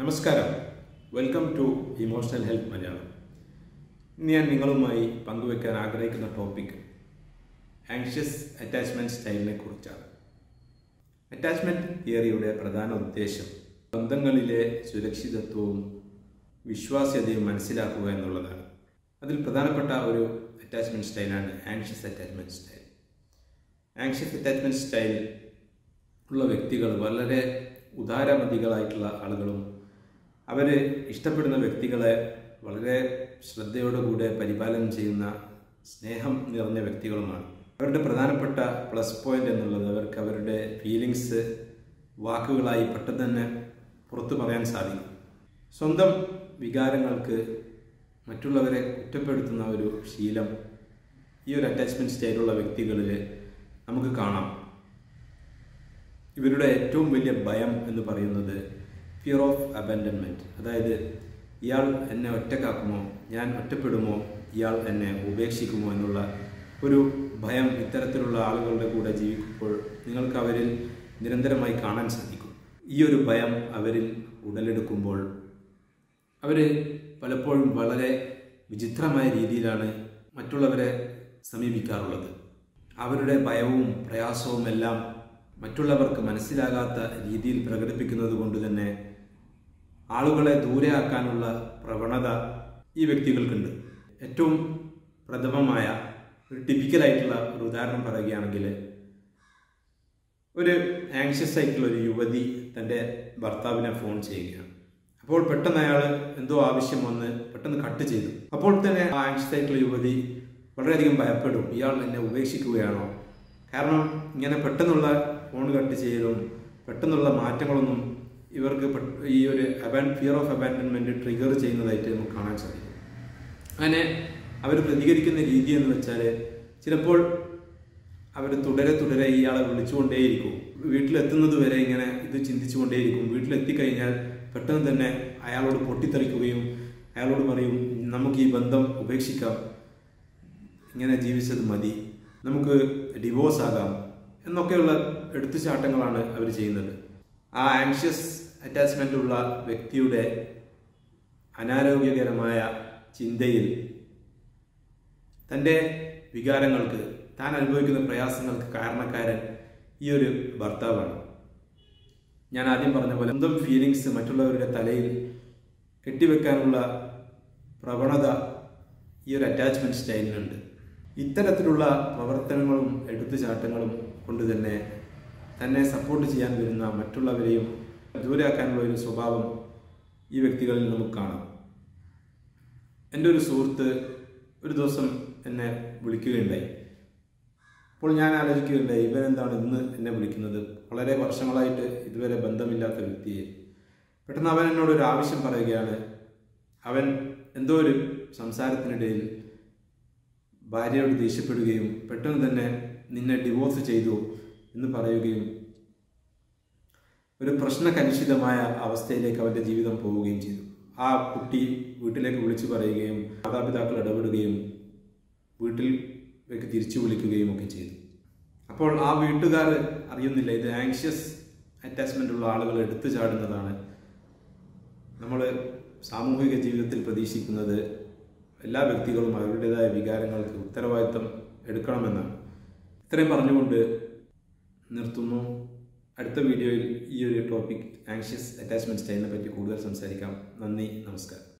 നമസ്കാരം welcome to emotional health Malayalam ഇന്ന് ഞാൻ നിങ്ങളുമായി പങ്കുവെക്കാൻ ആഗ്രഹിക്കുന്ന ടോപ്പിക് ആങ്ഷ്യസ് അറ്റാച്ച്മെൻറ്റ് സ്റ്റൈലിനെ കുറിച്ചാണ് അറ്റാച്ച്മെൻറ്റ് തിയറിയുടെ പ്രധാന ഉദ്ദേശം ബന്ധങ്ങളിലെ സുരക്ഷിതത്വവും വിശ്വാസ്യതയും മനസ്സിലാക്കുക എന്നുള്ളതാണ് അതിൽ പ്രധാനപ്പെട്ട ഒരു അറ്റാച്ച്മെൻറ്റ് സ്റ്റൈലാണ് anxious attachment style anxious attachment style ഉള്ള വ്യക്തികൾ വളരെ ഉദാരമതികളായിട്ടുള്ള ആളുകളും അവർ ഇഷ്ടപ്പെടുന്ന വ്യക്തികളെ വളരെ ശ്രദ്ധയോടുകൂടെ പരിപാലനം ചെയ്യുന്ന സ്നേഹം നിറഞ്ഞ വ്യക്തികളുമാണ് അവരുടെ പ്രധാനപ്പെട്ട പ്ലസ് പോയിന്റ് എന്നുള്ളത് അവർക്ക് അവരുടെ ഫീലിങ്സ് വാക്കുകളായി പെട്ടെന്ന് തന്നെ പുറത്തു പറയാൻ സാധിക്കും സ്വന്തം വികാരങ്ങൾക്ക് മറ്റുള്ളവരെ കുറ്റപ്പെടുത്തുന്ന ഒരു ശീലം ഈ ഒരു അറ്റാച്ച്മെൻറ്റ് സ്റ്റൈലുള്ള വ്യക്തികളിൽ നമുക്ക് കാണാം ഇവരുടെ ഏറ്റവും വലിയ ഭയം എന്ന് പറയുന്നത് ഫിയർ ഓഫ് അബൻഡൻമെൻറ്റ് അതായത് ഇയാൾ എന്നെ ഒറ്റക്കാക്കുമോ ഞാൻ ഒറ്റപ്പെടുമോ ഇയാൾ എന്നെ ഉപേക്ഷിക്കുമോ എന്നുള്ള ഒരു ഭയം ഇത്തരത്തിലുള്ള ആളുകളുടെ കൂടെ ജീവിക്കുമ്പോൾ നിങ്ങൾക്ക് അവരിൽ നിരന്തരമായി കാണാൻ സാധിക്കും ഈ ഒരു ഭയം അവരിൽ ഉടലെടുക്കുമ്പോൾ അവർ പലപ്പോഴും വളരെ വിചിത്രമായ രീതിയിലാണ് മറ്റുള്ളവരെ സമീപിക്കാറുള്ളത് അവരുടെ ഭയവും പ്രയാസവും എല്ലാം മറ്റുള്ളവർക്ക് മനസ്സിലാകാത്ത രീതിയിൽ പ്രകടിപ്പിക്കുന്നത് കൊണ്ട് തന്നെ ആളുകളെ ദൂരെയാക്കാനുള്ള പ്രവണത ഈ വ്യക്തികൾക്കുണ്ട് ഏറ്റവും പ്രഥമമായ ഒരു ടിപ്പിക്കലായിട്ടുള്ള ഒരു ഉദാഹരണം പറയുകയാണെങ്കിൽ ഒരു ആങ്ഷ്യസ് ആയിട്ടുള്ള ഒരു യുവതി തൻ്റെ ഭർത്താവിനെ ഫോൺ ചെയ്യുകയാണ് അപ്പോൾ പെട്ടെന്ന് അയാൾ എന്തോ ആവശ്യം വന്ന് പെട്ടെന്ന് കട്ട് ചെയ്തു അപ്പോൾ തന്നെ ആ ആങ്ഷ്യസ് ആയിട്ടുള്ള യുവതി വളരെയധികം ഭയപ്പെടും ഇയാൾ എന്നെ ഉപേക്ഷിക്കുകയാണോ കാരണം ഇങ്ങനെ പെട്ടെന്നുള്ള ഫോൺ കട്ട് ചെയ്യലും പെട്ടെന്നുള്ള മാറ്റങ്ങളൊന്നും ഇവർക്ക് ഈ ഒരു അബാൻ ഫിയർ ഓഫ് അബാൻഡൻമെൻറ്റ് ട്രിഗർ ചെയ്യുന്നതായിട്ട് നമുക്ക് കാണാൻ സാധിക്കും അങ്ങനെ അവർ പ്രതികരിക്കുന്ന രീതി എന്ന് വെച്ചാൽ ചിലപ്പോൾ അവർ തുടരെ തുടരെ ഇയാളെ വിളിച്ചുകൊണ്ടേയിരിക്കും വീട്ടിലെത്തുന്നത് വരെ ഇങ്ങനെ ഇത് ചിന്തിച്ചുകൊണ്ടേയിരിക്കും വീട്ടിലെത്തിക്കഴിഞ്ഞാൽ പെട്ടെന്ന് തന്നെ അയാളോട് പൊട്ടിത്തെറിക്കുകയും അയാളോട് പറയും നമുക്ക് ഈ ബന്ധം ഉപേക്ഷിക്കാം ഇങ്ങനെ ജീവിച്ചത് മതി നമുക്ക് ഡിവോഴ്സ് ആകാം എന്നൊക്കെയുള്ള എടുത്തുചാട്ടങ്ങളാണ് അവർ ചെയ്യുന്നത് ആ ആങ്ഷ്യസ് അറ്റാച്ച്മെൻ്റ് ഉള്ള വ്യക്തിയുടെ അനാരോഗ്യകരമായ ചിന്തയിൽ തൻ്റെ വികാരങ്ങൾക്ക് താൻ അനുഭവിക്കുന്ന പ്രയാസങ്ങൾക്ക് കാരണക്കാരൻ ഈ ഒരു ഭർത്താവാണ് ഞാൻ ആദ്യം പറഞ്ഞ പോലെ സ്വന്തം ഫീലിങ്സ് മറ്റുള്ളവരുടെ തലയിൽ കെട്ടിവെക്കാനുള്ള പ്രവണത ഈ ഒരു അറ്റാച്ച്മെൻറ്റ് സ്റ്റൈലിനുണ്ട് ഇത്തരത്തിലുള്ള പ്രവർത്തനങ്ങളും എടുത്തുചാട്ടങ്ങളും കൊണ്ട് തന്നെ തന്നെ സപ്പോർട്ട് ചെയ്യാൻ വരുന്ന മറ്റുള്ളവരെയും ദൂരെയാക്കാനുള്ള ഒരു സ്വഭാവം ഈ വ്യക്തികളിൽ നമുക്ക് കാണാം എൻ്റെ ഒരു സുഹൃത്ത് ഒരു ദിവസം എന്നെ വിളിക്കുകയുണ്ടായി അപ്പോൾ ഞാൻ ആലോചിക്കുകയുണ്ടായി ഇവൻ എന്താണ് ഇന്ന് എന്നെ വിളിക്കുന്നത് വളരെ വർഷങ്ങളായിട്ട് ഇതുവരെ ബന്ധമില്ലാത്ത വ്യക്തിയെ പെട്ടെന്ന് അവൻ എന്നോട് ഒരു ആവശ്യം പറയുകയാണ് അവൻ എന്തോ ഒരു സംസാരത്തിനിടയിൽ ഭാര്യയോട് ദേഷ്യപ്പെടുകയും പെട്ടെന്ന് തന്നെ നിന്നെ ഡിവോഴ്സ് ചെയ്തു എന്ന് പറയുകയും ഒരു പ്രശ്നകലുഷിതമായ അവസ്ഥയിലേക്ക് അവൻ്റെ ജീവിതം പോവുകയും ചെയ്തു ആ കുട്ടി വീട്ടിലേക്ക് വിളിച്ചു പറയുകയും മാതാപിതാക്കൾ ഇടപെടുകയും വീട്ടിലേക്ക് തിരിച്ചു വിളിക്കുകയും ഒക്കെ ചെയ്തു അപ്പോൾ ആ വീട്ടുകാർ അറിയുന്നില്ല ഇത് ആങ്ഷ്യസ് അറ്റാച്ച്മെൻ്റ് ഉള്ള ആളുകൾ എടുത്തു ചാടുന്നതാണ് നമ്മൾ സാമൂഹിക ജീവിതത്തിൽ പ്രതീക്ഷിക്കുന്നത് എല്ലാ വ്യക്തികളും അവരുടേതായ വികാരങ്ങൾക്ക് ഉത്തരവാദിത്തം എടുക്കണമെന്നാണ് ഇത്രയും പറഞ്ഞുകൊണ്ട് നിർത്തുന്നു അടുത്ത വീഡിയോയിൽ ഈ ഒരു ടോപ്പിക് ആങ്ഷ്യസ് അറ്റാച്ച്മെൻറ്റ് സ്റ്റൈലിനെ പറ്റി കൂടുതൽ സംസാരിക്കാം നന്ദി നമസ്കാരം